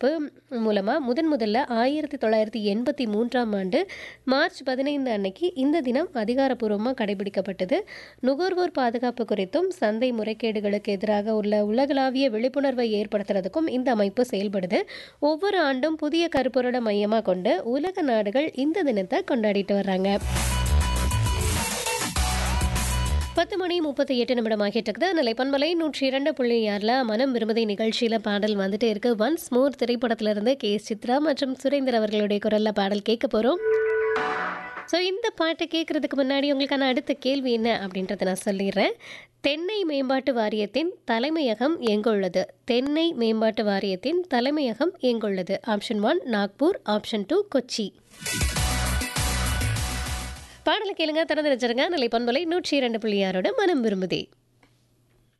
அமைப்பு மூலமாக முதன் முதல்ல ஆயிரத்தி தொள்ளாயிரத்தி எண்பத்தி மூன்றாம் ஆண்டு மார்ச் பதினைந்து அன்னைக்கு இந்த தினம் அதிகாரப்பூர்வமாக கடைபிடிக்கப்பட்டது நுகர்வோர் பாதுகாப்பு குறித்தும் சந்தை முறைகேடுகளுக்கு எதிராக உள்ள உலகளாவிய விழிப்புணர்வை ஏற்படுத்துறதுக்கும் இந்த அமைப்பு செயல்படுது ஒவ்வொரு ஆண்டும் புதிய கருப்பொருளை மையமாக கொண்டு உலக நாடுகள் இந்த தினத்தை கொண்டாடிட்டு வர்றாங்க பத்து மணி முப்பத்தி எட்டு நிமிடம் ஆகிட்டு இருக்குது நிலைப்பன்மலை நூற்றி இரண்டு புள்ளி ஆறில் மனம் விரும்பதை நிகழ்ச்சியில் பாடல் வந்துட்டு இருக்கு ஒன்ஸ் மோர் திரைப்படத்திலிருந்து கே சித்ரா மற்றும் சுரேந்தர் அவர்களுடைய குரலில் பாடல் கேட்க போகிறோம் ஸோ இந்த பாட்டை கேட்குறதுக்கு முன்னாடி உங்களுக்கான அடுத்த கேள்வி என்ன அப்படின்றத நான் சொல்லிடுறேன் தென்னை மேம்பாட்டு வாரியத்தின் தலைமையகம் எங்குள்ளது தென்னை மேம்பாட்டு வாரியத்தின் தலைமையகம் எங்குள்ளது option one Nagpur option two Kochi பாடலை கேளுங்க திறந்து வச்சிருங்க நிலை பண்பலை நூற்றி இரண்டு புள்ளி ஆறோட மனம் விரும்புதே